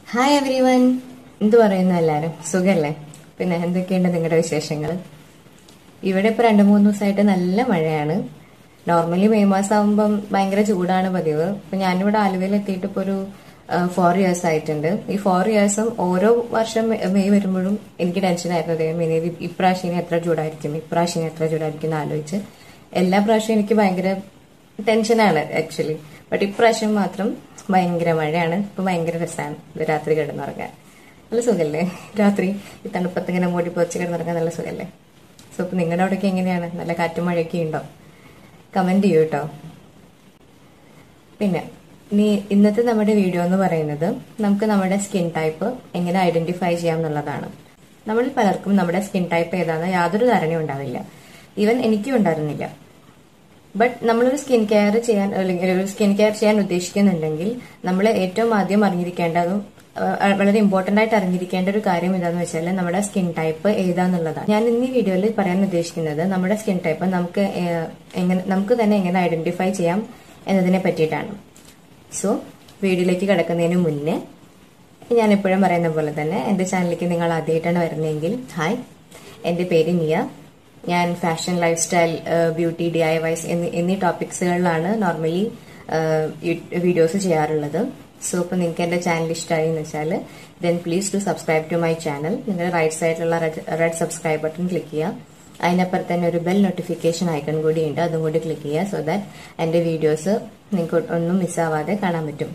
hi every one എന്ത് പറയുന്നു എല്ലാവരും സുഖല്ലേ പിന്നെ എന്തൊക്കെയുണ്ട് നിങ്ങളുടെ വിശേഷങ്ങൾ ഇവിടെ ഇപ്പൊ രണ്ടു മൂന്ന് ദിവസമായിട്ട് നല്ല മഴയാണ് നോർമലി മെയ് മാസം ആകുമ്പം ഭയങ്കര ചൂടാണ് പതിവ് ഇപ്പൊ ഞാനിവിടെ ആലുവയിൽ എത്തിയിട്ട് ഇപ്പൊ ഒരു ഫോർ ഇയേഴ്സ് ആയിട്ടുണ്ട് ഈ ഫോർ ഇയേഴ്സും ഓരോ വർഷം മെ- മെയ് വരുമ്പോഴും എനിക്ക് ടെൻഷനായിരുന്നു ദൈവം ഇനി ഇത് ഇപ്രാവശ്യം ഇനി എത്ര ചൂടായിരിക്കും ഇപ്രാവശ്യം ഇനി എത്ര ചൂടായിരിക്കും എന്ന് ആലോചിച്ച് എല്ലാ പ്രാവശ്യവും എനിക്ക് ഭയങ്കര ടെൻഷനാണ് ആക്ച്വലി ബട്ട് ഇപ്രാവശ്യം മാത്രം ഭയങ്കര മഴയാണ് ഇപ്പൊ ഭയങ്കര രസമാണ് ഇത് രാത്രി കിടന്നുറങ്ങാൻ നല്ല സുഖല്ലേ രാത്രി ഈ തണുപ്പത്ത് ഇങ്ങനെ മൂടി പൊച്ച് കിടന്നുറങ്ങാൻ നല്ല സുഖല്ലേ സോ ഇപ്പൊ നിങ്ങളുടെ അവിടെയൊക്കെ എങ്ങനെയാണ് നല്ല കാറ്റും മഴയൊക്കെ ഉണ്ടോ കമന്റ് ചെയ്യൂ കേട്ടോ പിന്നെ നീ ഇന്നത്തെ നമ്മുടെ വീഡിയോ എന്ന് പറയുന്നത് നമുക്ക് നമ്മുടെ സ്കിൻ ടൈപ്പ് എങ്ങനെ ഐഡന്റിഫൈ ചെയ്യാം എന്നുള്ളതാണ് നമ്മളിൽ പലർക്കും നമ്മുടെ സ്കിൻ ടൈപ്പ് ഏതാണെന്ന് യാതൊരു ധാരണയും ഉണ്ടാവില്ല ഈവൻ എനിക്കും ഉണ്ടായിരുന്നില്ല ബട്ട് നമ്മളൊരു സ്കിൻ കെയർ ചെയ്യാൻ അല്ലെങ്കിൽ ഒരു സ്കിൻ കെയർ ചെയ്യാൻ ഉദ്ദേശിക്കുന്നുണ്ടെങ്കിൽ നമ്മൾ ഏറ്റവും ആദ്യം അറിഞ്ഞിരിക്കേണ്ടതും ആ, വളരെ ഇമ്പോർട്ടന്റ് ആയിട്ട് അറിഞ്ഞിരിക്കേണ്ട ഒരു കാര്യം എന്താണെന്ന് വെച്ചാൽ നമ്മുടെ സ്കിൻ ടൈപ്പ് ഏതാന്നുള്ളതാണ് ഞാൻ ഇന്ന് ഈ വീഡിയോയിൽ പറയാൻ ഉദ്ദേശിക്കുന്നത് നമ്മുടെ സ്കിൻ ടൈപ്പ് നമുക്ക് ഏ- എങ്ങനെ നമുക്ക് തന്നെ എങ്ങനെ ഐഡന്റിഫൈ ചെയ്യാം എന്നതിനെ പറ്റിയിട്ടാണ് സോ വീഡിയോയിലേക്ക് കിടക്കുന്നതിന് മുന്നേ ഞാൻ എപ്പോഴും പറയുന്ന പോലെ തന്നെ എന്റെ ചാനലിലേക്ക് നിങ്ങൾ ആദ്യമായിട്ടാണ് വരുന്നതെങ്കിൽ ഹായ് എന്റെ പേര് നിയ ഞാൻ fashion lifestyle beauty D I Ys എന്നീ ടോപ്പിക്സുകളിലാണ് നോർമലി വീഡിയോസ് ചെയ്യാറുള്ളത് സോ ഇപ്പൊ നിങ്ങൾക്ക് എന്റെ ചാനൽ ഇഷ്ടമായി എന്ന് വെച്ചാൽ then please do subscribe to my channel നിങ്ങളുടെ റൈറ്റ് സൈഡിലുള്ള റെഡ് സബ്സ്ക്രൈബ് ബട്ടൺ ക്ലിക്ക് ചെയ്യുക അതിനപ്പുറത്ത് തന്നെ ഒരു ബെൽ നോട്ടിഫിക്കേഷൻ ഐക്കൺ കൂടി ഉണ്ട് അതും കൂടി ക്ലിക്ക് ചെയ്യുക സോ ദാറ്റ് എന്റെ വീഡിയോസ് നിങ്ങൾക്ക് ഒന്നും മിസ്സാവാതെ കാണാൻ പറ്റും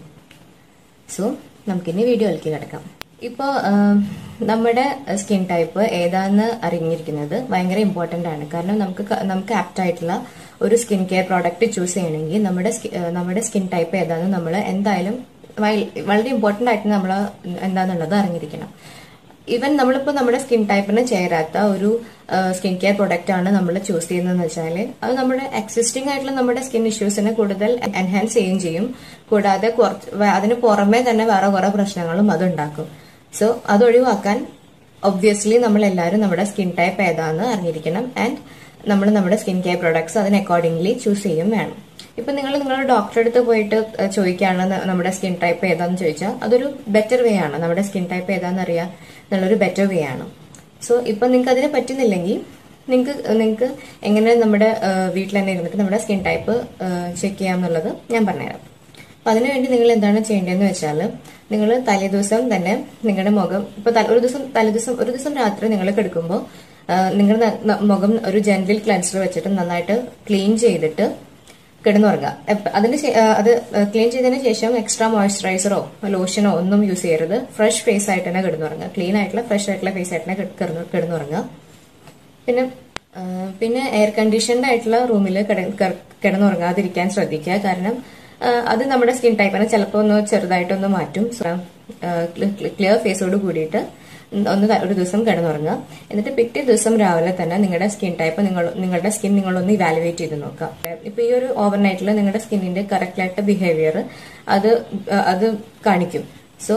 സോ നമുക്കിനി വീഡിയോയിലേക്ക് കിടക്കാം ഇപ്പോൾ നമ്മുടെ സ്കിൻ ടൈപ്പ് ഏതാന്ന് അറിഞ്ഞിരിക്കുന്നത് ഭയങ്കര ഇമ്പോർട്ടന്റ് ആണ് കാരണം നമുക്ക് ക- നമുക്ക് ആപ്റ്റ് ആയിട്ടുള്ള ഒരു സ്കിൻ കെയർ പ്രോഡക്റ്റ് ചൂസ് ചെയ്യണമെങ്കിൽ നമ്മുടെ സ്കി- ഏഹ് നമ്മുടെ സ്കിൻ ടൈപ്പ് ഏതാന്ന് നമ്മൾ എന്തായാലും വൈ- വളരെ ഇമ്പോർട്ടന്റ് ആയിട്ട് നമ്മൾ എന്താന്നുള്ളത് അറിഞ്ഞിരിക്കണം ഈവൻ നമ്മളിപ്പോ നമ്മുടെ സ്കിൻ ടൈപ്പിന് ചേരാത്ത ഒരു സ്കിൻ കെയർ പ്രൊഡക്റ്റ് ആണ് നമ്മൾ ചൂസ് ചെയ്യുന്നതെന്ന് വെച്ചാൽ അത് നമ്മുടെ എക്സിസ്റ്റിംഗ് ആയിട്ടുള്ള നമ്മുടെ സ്കിൻ ഇഷ്യൂസിനെ കൂടുതൽ എൻഹാൻസ് ചെയ്യുകയും ചെയ്യും കൂടാതെ കുറച്ച് വേ- അതിന് പുറമെ തന്നെ വേറെ കുറെ പ്രശ്നങ്ങളും അതുണ്ടാക്കും സോ അത് ഒഴിവാക്കാൻ ഒബ്വിയസ്ലി നമ്മൾ എല്ലാവരും നമ്മുടെ സ്കിൻ ടൈപ്പ് ഏതാന്ന് അറിഞ്ഞിരിക്കണം ആൻഡ് നമ്മൾ നമ്മുടെ സ്കിൻ കെയർ പ്രൊഡക്ട്സ് അതിന് അക്കോർഡിംഗ്ലി ചൂസ് ചെയ്യും വേണം ഇപ്പൊ നിങ്ങൾ നിങ്ങളുടെ ഡോക്ടറെ അടുത്ത് പോയിട്ട് ഏഹ്, ചോദിക്കുകയാണ് ന- നമ്മുടെ സ്കിൻ ടൈപ്പ് ഏതാന്ന് ചോദിച്ചാൽ അതൊരു ബെറ്റർ വേ ആണ് നമ്മുടെ സ്കിൻ ടൈപ്പ് ഏതാന്ന് അറിയാൻ എന്നുള്ളൊരു ബെറ്റർ വേ ആണ് സോ ഇപ്പൊ നിങ്ങൾക്ക് അതിന് പറ്റുന്നില്ലെങ്കിൽ നിങ്ങൾക്ക് നിങ്ങൾക്ക് എങ്ങനെ നമ്മുടെ ഏഹ്, വീട്ടിൽ തന്നെ ഇരുന്നിട്ട് നമ്മുടെ സ്കിൻ ടൈപ്പ് ചെക്ക് ചെയ്യാം എന്നുള്ളത് ഞാൻ പറഞ്ഞുതരാം അപ്പൊ അതിനുവേണ്ടി നിങ്ങൾ എന്താണ് ചെയ്യേണ്ടതെന്ന് വെച്ചാൽ നിങ്ങൾ തലേദിവസം തന്നെ നിങ്ങളുടെ മുഖം ഇപ്പൊ ത- ഒരു ദിവസം തലേദിവസം ഒരു ദിവസം രാത്രി നിങ്ങൾ കിടക്കുമ്പോൾ നിങ്ങളുടെ ന- ന- മുഖം ഒരു ജെന്റിൽ ക്ലൻസർ വെച്ചിട്ട് നന്നായിട്ട് ക്ലീൻ ചെയ്തിട്ട് കിടന്നുറങ്ങുക എപ്പ- അതിന് ശേ- ആ, അത് ക്ലീൻ ചെയ്തതിന് ശേഷം എക്സ്ട്രാ മോയ്സ്ചറൈസറോ ലോഷനോ ഒന്നും യൂസ് ചെയ്യരുത് ഫ്രഷ് ഫേസ് ആയിട്ട് തന്നെ കിടന്നുറങ്ങുക ക്ലീൻ ആയിട്ടുള്ള ഫ്രഷ് ആയിട്ടുള്ള ഫേസ് ആയിട്ട് തന്നെ കിട- കിടന്നു- കിടന്നുറങ്ങുക പിന്നെ ആ, പിന്നെ എയർ കണ്ടീഷൻഡ് ആയിട്ടുള്ള റൂമിൽ കിടന്നുറങ്ങാതിരിക്കാൻ ശ്രദ്ധിക്കുക കാരണം ആ, അത് നമ്മുടെ സ്കിൻ ടൈപ്പിനെ ചിലപ്പോൾ ഒന്ന് ചെറുതായിട്ടൊന്ന് മാറ്റും ക്ലിയർ ഫേസോട് കൂടിയിട്ട് ഒന്ന് ത- ഒരു ദിവസം കിടന്നുറങ്ങുക എന്നിട്ട് പിറ്റേ ദിവസം രാവിലെ തന്നെ നിങ്ങളുടെ സ്കിൻ ടൈപ്പ് നിങ്ങൾ നിങ്ങളുടെ സ്കിൻ നിങ്ങളൊന്ന് ഇവാലുവേറ്റ് ചെയ്ത് നോക്കുക ഇപ്പൊ ഈ ഒരു ഓവർനൈറ്റിൽ നിങ്ങളുടെ സ്കിന്നിന്റെ കറക്റ്റ് ആയിട്ട് ബിഹേവിയർ അത് ആ, അത് കാണിക്കും സോ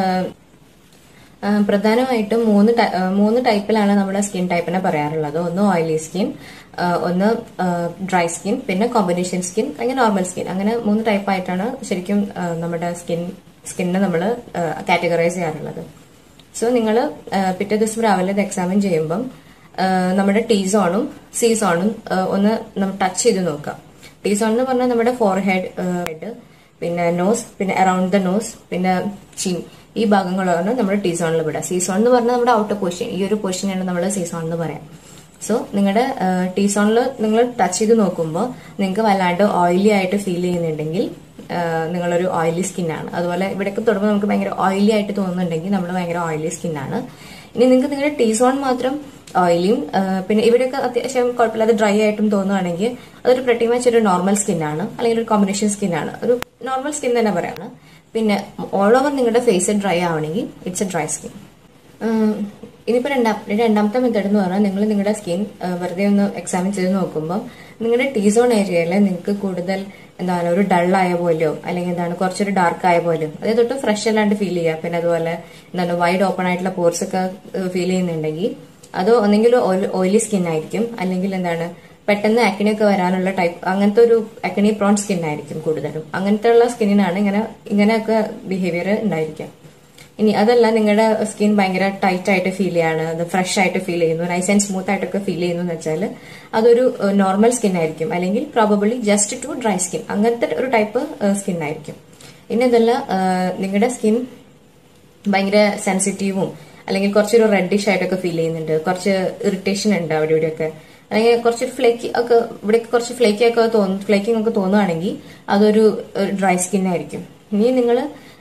ആ, പ്രധാനമായിട്ടും മൂന്ന് ടൈ- ആ, മൂന്ന് ടൈപ്പിലാണ് നമ്മുടെ സ്കിൻ ടൈപ്പിനെ പറയാറുള്ളത് ഒന്ന് ഓയിലി സ്കിൻ ഒന്ന് ഡ്രൈ സ്കിൻ പിന്നെ കോമ്പിനേഷൻ സ്കിൻ അങ്ങനെ നോർമൽ സ്കിൻ അങ്ങനെ മൂന്ന് ടൈപ്പായിട്ടാണ് ശരിക്കും ആ, നമ്മുടെ സ്കിൻ സ്കിന്നിനെ നമ്മൾ കാറ്റഗറൈസ് ചെയ്യാറുള്ളത് സോ നിങ്ങൾ പിറ്റേ ദിവസം രാവിലെ ഇത് എക്സാമിൻ ചെയ്യുമ്പം ആ, നമ്മുടെ ടി സോണും സി സോണും ആ, ഒന്ന് നമ്മൾ ടച്ച് ചെയ്ത് നോക്കാം ടി സോൺ എന്ന് പറഞ്ഞാൽ നമ്മുടെ ഫോർഹെഡ് ഹെഡ് പിന്നെ നോസ് പിന്നെ അറൌണ്ട് ദ നോസ് പിന്നെ ചീൻ ഈ ഭാഗങ്ങളാണ് നമ്മുടെ ടി സോണിൽ വിടുക സി സോൺ എന്ന് പറഞ്ഞാൽ നമ്മുടെ ഔട്ടർ പൊസിഷൻ ഈ ഒരു പൊസിഷനാണ് നമ്മൾ സി സോൺ എന്ന് പറയാം സോ നിങ്ങളുടെ ടി സോണിൽ നിങ്ങൾ ടച്ച് ചെയ്ത് നോക്കുമ്പോൾ നിങ്ങൾക്ക് വല്ലാണ്ട് ഓയിലി ആയിട്ട് ഫീൽ ചെയ്യുന്നുണ്ടെങ്കിൽ ആ, നിങ്ങളൊരു ഓയിലി സ്കിന്നാണ് അതുപോലെ ഇവിടെയൊക്കെ തൊടുമ്പോൾ നമുക്ക് ഭയങ്കര ഓയിലി ആയിട്ട് തോന്നുന്നുണ്ടെങ്കിൽ നമ്മൾ ഭയങ്കര ഓയിലി സ്കിന്നാണ് ഇനി നിങ്ങൾക്ക് നിങ്ങളുടെ ടി സോൺ മാത്രം ഓയിലിയും ആ, പിന്നെ ഇവിടെയൊക്കെ അത്യാവശ്യം കുഴപ്പമില്ലാതെ ഡ്രൈ ആയിട്ടും തോന്നുകയാണെങ്കിൽ അതൊരു പ്രട്ടി മച്ച് ഒരു നോർമൽ സ്കിന്നാണ് അല്ലെങ്കിൽ ഒരു കോമ്പിനേഷൻ സ്കിന്നാണ് ഒരു നോർമൽ സ്കിൻ തന്നെ പറയാണ് പിന്നെ ഓൾ ഓവർ നിങ്ങളുടെ ഫേസ് ഡ്രൈ ആവണമെങ്കിൽ ഇറ്റ്സ് എ ഡ്രൈ സ്കിൻ ഇനിയിപ്പോൾ രണ്ടാം രണ്ടാമത്തെ മെത്തേഡ് എന്ന് പറഞ്ഞാൽ നിങ്ങൾ നിങ്ങളുടെ സ്കിൻ വെറുതെ ഒന്ന് എക്സാമിൻ ചെയ്ത് നോക്കുമ്പോൾ നിങ്ങളുടെ ടീ സോൺ ഏരിയയിൽ നിങ്ങൾക്ക് കൂടുതൽ എന്താണ് ഒരു ഡൾ ആയ പോലെയോ അല്ലെങ്കിൽ എന്താണ് കുറച്ചൊരു ഡാർക്ക് ആയ പോലെയോ അതായത് തൊട്ട് ഫ്രഷ് അല്ലാണ്ട് ഫീൽ ചെയ്യുക പിന്നെ അതുപോലെ എന്താണ് വൈഡ് ഓപ്പൺ ആയിട്ടുള്ള പോർസ് ഒക്കെ ഫീൽ ചെയ്യുന്നുണ്ടെങ്കിൽ അത് ഒന്നെങ്കിൽ ഓയിലി സ്കിൻ ആയിരിക്കും അല്ലെങ്കിൽ എന്താണ് പെട്ടെന്ന് അക്കിനി ഒക്കെ വരാനുള്ള ടൈപ്പ് അങ്ങനത്തെ ഒരു അക്കിനി പ്രോൺ സ്കിൻ ആയിരിക്കും കൂടുതലും അങ്ങനത്തെ ഉള്ള സ്കിന്നിനാണ് ഇങ്ങനെ ഇങ്ങനെയൊക്കെ ബിഹേവിയർ ഉണ്ടായിരിക്കുക ഇനി അതല്ല നിങ്ങളുടെ സ്കിൻ ഭയങ്കര ടൈറ്റ് ആയിട്ട് ഫീൽ ചെയ്യാണ് അത് ഫ്രഷ് ആയിട്ട് ഫീൽ ചെയ്യുന്നു നൈസ് ആൻഡ് സ്മൂത്ത് ആയിട്ടൊക്കെ ഫീൽ ചെയ്യുന്നു എന്ന് വെച്ചാൽ അതൊരു നോർമൽ സ്കിൻ ആയിരിക്കും അല്ലെങ്കിൽ probably just to dry skin അങ്ങനത്തെ ഒരു ടൈപ്പ് സ്കിൻ ആയിരിക്കും ഇനി അതല്ല നിങ്ങളുടെ സ്കിൻ ഭയങ്കര സെൻസിറ്റീവും അല്ലെങ്കിൽ കുറച്ചൊരു റെഡിഷ് ആയിട്ടൊക്കെ ഫീൽ ചെയ്യുന്നുണ്ട് കുറച്ച് ഇറിറ്റേഷൻ ഉണ്ട് അവിടെ ഇവിടെയൊക്കെ അല്ലെങ്കിൽ കുറച്ച് ഫ്ലേക്കി ഒക്കെ ഇവിടെ കുറച്ച് ഫ്ലേക്കി ഒക്കെ തോന്നുന്നു ഫ്ലേക്കിംഗ് ഒക്കെ തോന്നുകയാണെങ്കിൽ അതൊരു ഡ്രൈ സ്കിൻ ആയിരിക്കും ഇനി നിങ്ങൾ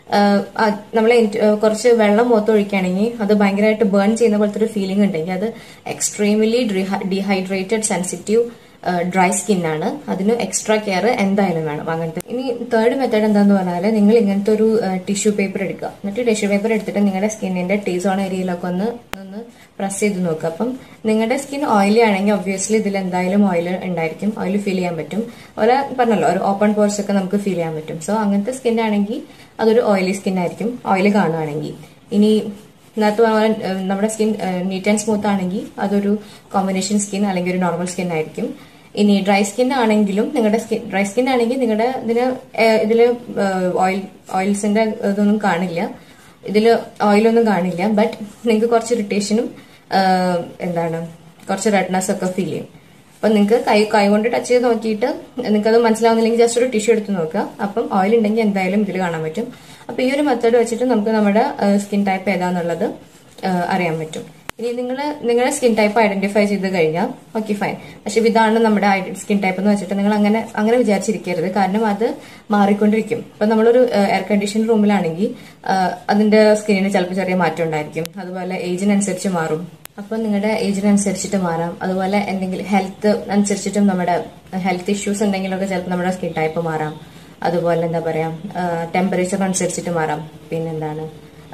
നമ്മൾ കുറച്ച് വെള്ളം മുഖത്തൊഴിക്കുകയാണെങ്കിൽ അത് ഭയങ്കരമായിട്ട് ബേൺ ചെയ്യുന്ന പോലത്തെ ഒരു ഫീലിംഗ് ഉണ്ടെങ്കിൽ അത് എക്സ്ട്രീംലി ഡീഹൈഡ്രേറ്റഡ് സെൻസിറ്റീവ് ഡ്രൈ സ്കിന്നാണ് അതിന് എക്സ്ട്രാ കെയർ എന്തായാലും വേണം അങ്ങനത്തെ ഇനി തേർഡ് മെത്തേഡ് എന്താന്ന് പറഞ്ഞാൽ നിങ്ങൾ ഇങ്ങനത്തെ ഒരു ടിഷ്യൂ പേപ്പർ എടുക്കുക എന്നിട്ട് ടിഷ്യൂ പേപ്പർ എടുത്തിട്ട് നിങ്ങളുടെ സ്കിന്നിന്റെ ടീ സോൺ ഏരിയയിലൊക്കെ ഒന്ന് ഒന്ന് പ്രസ് ചെയ്ത് നോക്കുക അപ്പം നിങ്ങളുടെ സ്കിൻ ഓയിലി ആണെങ്കിൽ ഒബ്വിയസ്ലി ഇതിൽ എന്തായാലും ഓയിൽ ഉണ്ടായിരിക്കും ഓയിൽ ഫീൽ ചെയ്യാൻ പറ്റും ഒരു പറഞ്ഞല്ലോ ഒരു ഓപ്പൺ പോർസ് ഒക്കെ നമുക്ക് ഫീൽ ചെയ്യാൻ പറ്റും സോ അങ്ങനത്തെ സ്കിൻ ആണെങ്കിൽ അതൊരു ഓയിലി സ്കിൻ ആയിരിക്കും ഓയിൽ കാണുകയാണെങ്കിൽ ഇനി നേരത്തെ പറഞ്ഞ നമ്മുടെ സ്കിൻ നീറ്റ് ആൻഡ് സ്മൂത്ത് ആണെങ്കിൽ അതൊരു കോമ്പിനേഷൻ സ്കിൻ അല്ലെങ്കിൽ ഒരു നോർമൽ സ്കിൻ ആയിരിക്കും ഇനി ഡ്രൈ സ്കിൻ ആണെങ്കിലും നിങ്ങളുടെ സ്കിൻ ഡ്രൈ സ്കിൻ ആണെങ്കിൽ നിങ്ങളുടെ ഇതിന് ഇതില് ഓയിൽ ഓയിൽസിന്റെ ഇതൊന്നും കാണില്ല ഇതിൽ ഓയിലൊന്നും കാണില്ല ബട്ട് നിങ്ങൾക്ക് കുറച്ച് ഇറിറ്റേഷനും എന്താണ് കുറച്ച് റെഡ്നെസ് ഒക്കെ ഫീൽ ചെയ്യും അപ്പൊ നിങ്ങൾക്ക് കൈ കൈ കൊണ്ട് ടച്ച് ചെയ്ത് നോക്കിയിട്ട് നിങ്ങൾക്ക് അത് മനസ്സിലാവുന്നില്ലെങ്കിൽ ജസ്റ്റ് ഒരു ടിഷ്യൂ എടുത്ത് നോക്കുക അപ്പം ഓയിൽ ഉണ്ടെങ്കിൽ എന്തായാലും ഇതിൽ കാണാൻ പറ്റും അപ്പൊ ഈ ഒരു മെത്തേഡ് വെച്ചിട്ട് നമുക്ക് നമ്മുടെ സ്കിൻ ടൈപ്പ് ഏതാന്നുള്ളത് അറിയാൻ പറ്റും ഇനി നിങ്ങൾ നിങ്ങളുടെ സ്കിൻ ടൈപ്പ് ഐഡന്റിഫൈ ചെയ്ത് കഴിഞ്ഞാൽ ഓക്കെ ഫൈൻ പക്ഷെ ഇതാണ് നമ്മുടെ സ്കിൻ ടൈപ്പ് എന്ന് വെച്ചിട്ട് നിങ്ങൾ അങ്ങനെ അങ്ങനെ വിചാരിച്ചിരിക്കരുത് കാരണം അത് മാറിക്കൊണ്ടിരിക്കും ഇപ്പൊ നമ്മളൊരു എയർ കണ്ടീഷൻ റൂമിലാണെങ്കിൽ അതിന്റെ സ്കിന്നിന് ചിലപ്പോൾ ചെറിയ മാറ്റം ഉണ്ടായിരിക്കും അതുപോലെ ഏജിനനുസരിച്ച് മാറും അപ്പൊ നിങ്ങളുടെ ഏജിനനുസരിച്ചിട്ട് മാറാം അതുപോലെ എന്തെങ്കിലും ഹെൽത്ത് അനുസരിച്ചിട്ടും നമ്മുടെ ഹെൽത്ത് ഇഷ്യൂസ് ഉണ്ടെങ്കിലൊക്കെ ചിലപ്പോൾ നമ്മുടെ സ്കിൻ ടൈപ്പ് മാറാം അതുപോലെ എന്താ പറയാ ടെമ്പറേച്ചർ അനുസരിച്ചിട്ട് മാറാം പിന്നെന്താണ്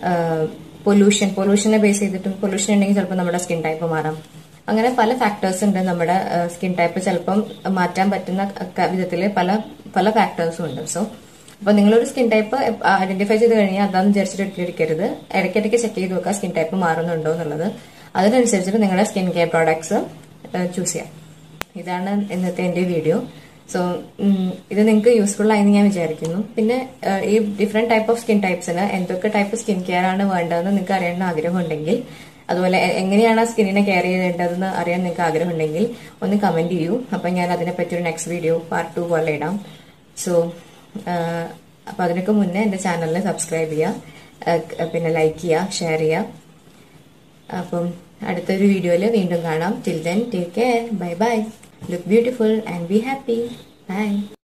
പൊല്യൂഷൻ പൊല്യൂഷനെ ബേസ് ചെയ്തിട്ടും പൊല്യൂഷൻ ഉണ്ടെങ്കിൽ ചിലപ്പോൾ നമ്മുടെ സ്കിൻ ടൈപ്പ് മാറാം അങ്ങനെ പല ഫാക്ടേഴ്സ് ഉണ്ട് നമ്മുടെ സ്കിൻ ടൈപ്പ് ചിലപ്പം മാറ്റാൻ പറ്റുന്ന വിധത്തിൽ പല പല ഫാക്ടേഴ്സും ഉണ്ട് സോ അപ്പൊ നിങ്ങളൊരു സ്കിൻ ടൈപ്പ് ഐഡന്റിഫൈ ചെയ്ത് കഴിഞ്ഞാൽ അതാന്ന് വിചാരിച്ചിട്ട് ഇട്ടിരിക്കരുത് ഇടയ്ക്കിടയ്ക്ക് ചെക്ക് ചെയ്ത് നോക്കുക സ്കിൻ ടൈപ്പ് മാറുന്നുണ്ടോ എന്നുള്ളത് അതിനനുസരിച്ചിട്ട് നിങ്ങളുടെ സ്കിൻ കെയർ പ്രോഡക്ട്സ് ചൂസ് ചെയ്യാം ഇതാണ് ഇന്നത്തെ എന്റെ വീഡിയോ സോ ഇത് നിങ്ങൾക്ക് യൂസ്ഫുൾ ആയെന്ന് ഞാൻ വിചാരിക്കുന്നു പിന്നെ ഈ ഡിഫറെന്റ് ടൈപ്പ് ഓഫ് സ്കിൻ ടൈപ്സിന് എന്തൊക്കെ ടൈപ്പ് സ്കിൻ കെയർ ആണ് വേണ്ടതെന്ന് നിങ്ങൾക്ക് അറിയാൻ ആഗ്രഹമുണ്ടെങ്കിൽ അതുപോലെ എങ്ങനെയാണ് സ്കിന്നിനെ കെയർ ചെയ്യേണ്ടതെന്ന് അറിയാൻ നിങ്ങൾക്ക് ആഗ്രഹമുണ്ടെങ്കിൽ ഒന്ന് കമന്റ് ചെയ്യൂ അപ്പം ഞാൻ അതിനെപ്പറ്റി ഒരു നെക്സ്റ്റ് വീഡിയോ പാർട്ട് ടു പോലെ ഇടാം സോ അപ്പൊ അതിനൊക്കെ മുന്നേ എന്റെ ചാനലിന് സബ്സ്ക്രൈബ് ചെയ്യുക പിന്നെ ലൈക്ക് ചെയ്യുക ഷെയർ ചെയ്യുക അപ്പം അടുത്തൊരു വീഡിയോയിൽ വീണ്ടും കാണാം till then take care bye bye look beautiful and be happy by